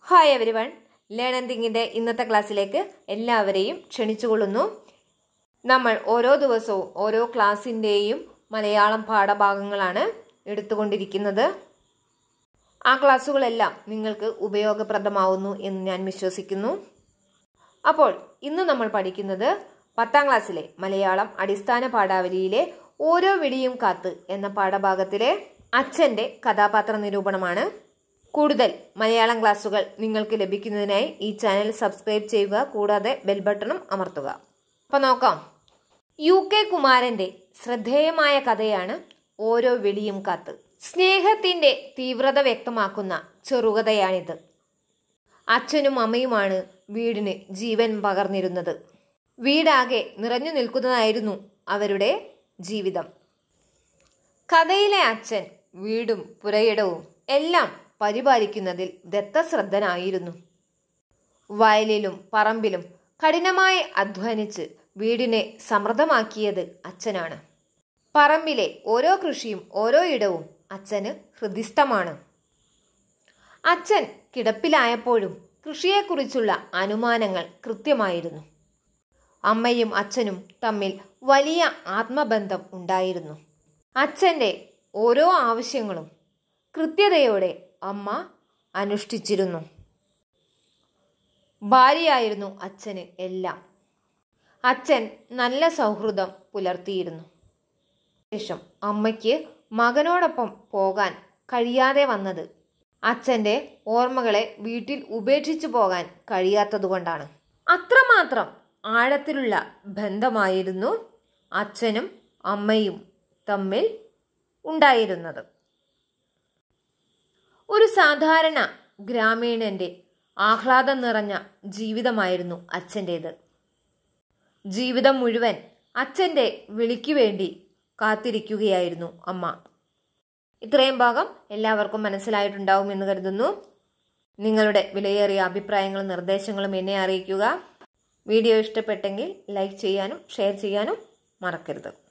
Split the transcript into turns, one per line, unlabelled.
hi everyone learn and തിങ്കിൻ്റെ ഇന്നത്തെ ക്ലാസ്സിലേക്ക് എല്ലാവരെയും ക്ഷണിച്ചുകൊള്ളുന്നു നമ്മൾ ഓരോ ദിവസവും ഓരോ ക്ലാസ്സിൻ്റെയും മലയാളം പാഠഭാഗങ്ങളാണ് എടുത്തുകൊണ്ടിരിക്കുന്നത് ആ ക്ലാസ്സുകളെല്ലാം നിങ്ങൾക്ക് ഉപയോഗപ്രദമാവുന്നു എന്ന് ഞാൻ വിശ്വസിക്കുന്നു അപ്പോൾ ഇന്ന് നമ്മൾ പഠിക്കുന്നത് പത്താം ക്ലാസ്സിലെ മലയാളം അടിസ്ഥാന പാഠാവലിയിലെ ഓരോ വിടിയും കാത്ത് എന്ന പാഠഭാഗത്തിലെ അച്ഛൻ്റെ കഥാപാത്ര നിരൂപണമാണ് കൂടുതൽ മലയാളം ക്ലാസ്സുകൾ നിങ്ങൾക്ക് ലഭിക്കുന്നതിനായി ഈ ചാനൽ സബ്സ്ക്രൈബ് ചെയ്യുക കൂടാതെ ബെൽ ബട്ടണും അമർത്തുക അപ്പോൾ നോക്കാം യു കെ കുമാരന്റെ ശ്രദ്ധേയമായ കഥയാണ് ഓരോ വിളിയും കാത്ത് സ്നേഹത്തിന്റെ തീവ്രത വ്യക്തമാക്കുന്ന ചെറുകഥയാണിത് അച്ഛനും അമ്മയുമാണ് വീടിന് ജീവൻ പകർന്നിരുന്നത് വീടാകെ നിറഞ്ഞു നിൽക്കുന്നതായിരുന്നു അവരുടെ ജീവിതം കഥയിലെ അച്ഛൻ വീടും പുരയിടവും എല്ലാം പരിപാലിക്കുന്നതിൽ ദത്തശ്രദ്ധനായിരുന്നു വയലിലും പറമ്പിലും കഠിനമായി അധ്വാനിച്ച് വീടിനെ സമൃദ്ധമാക്കിയത് അച്ഛനാണ് പറമ്പിലെ ഓരോ കൃഷിയും ഓരോ ഇടവും അച്ഛന് ഹൃദിസ്ഥമാണ് അച്ഛൻ കിടപ്പിലായപ്പോഴും കൃഷിയെക്കുറിച്ചുള്ള അനുമാനങ്ങൾ കൃത്യമായിരുന്നു അമ്മയും അച്ഛനും തമ്മിൽ വലിയ ആത്മബന്ധം ഉണ്ടായിരുന്നു അച്ഛൻ്റെ ഓരോ ആവശ്യങ്ങളും കൃത്യതയോടെ അമ്മ അനുഷ്ഠിച്ചിരുന്നു ഭാര്യയായിരുന്നു അച്ഛന് എല്ലാം അച്ഛൻ നല്ല സൗഹൃദം പുലർത്തിയിരുന്നു ശേഷം അമ്മയ്ക്ക് മകനോടൊപ്പം പോകാൻ കഴിയാതെ വന്നത് അച്ഛൻ്റെ ഓർമ്മകളെ വീട്ടിൽ ഉപേക്ഷിച്ചു പോകാൻ കഴിയാത്തതുകൊണ്ടാണ് അത്രമാത്രം ആഴത്തിലുള്ള ബന്ധമായിരുന്നു അച്ഛനും അമ്മയും തമ്മിൽ ഉണ്ടായിരുന്നത് ഒരു സാധാരണ ഗ്രാമീണന്റെ ആഹ്ലാദം നിറഞ്ഞ ജീവിതമായിരുന്നു അച്ഛൻ്റേത് ജീവിതം മുഴുവൻ അച്ഛൻ്റെ വിളിക്കു വേണ്ടി കാത്തിരിക്കുകയായിരുന്നു അമ്മ ഇത്രയും ഭാഗം എല്ലാവർക്കും മനസ്സിലായിട്ടുണ്ടാവും എന്ന് കരുതുന്നു നിങ്ങളുടെ വിലയേറിയ അഭിപ്രായങ്ങളും നിർദ്ദേശങ്ങളും എന്നെ അറിയിക്കുക വീഡിയോ ഇഷ്ടപ്പെട്ടെങ്കിൽ ലൈക്ക് ചെയ്യാനും ഷെയർ ചെയ്യാനും മറക്കരുത്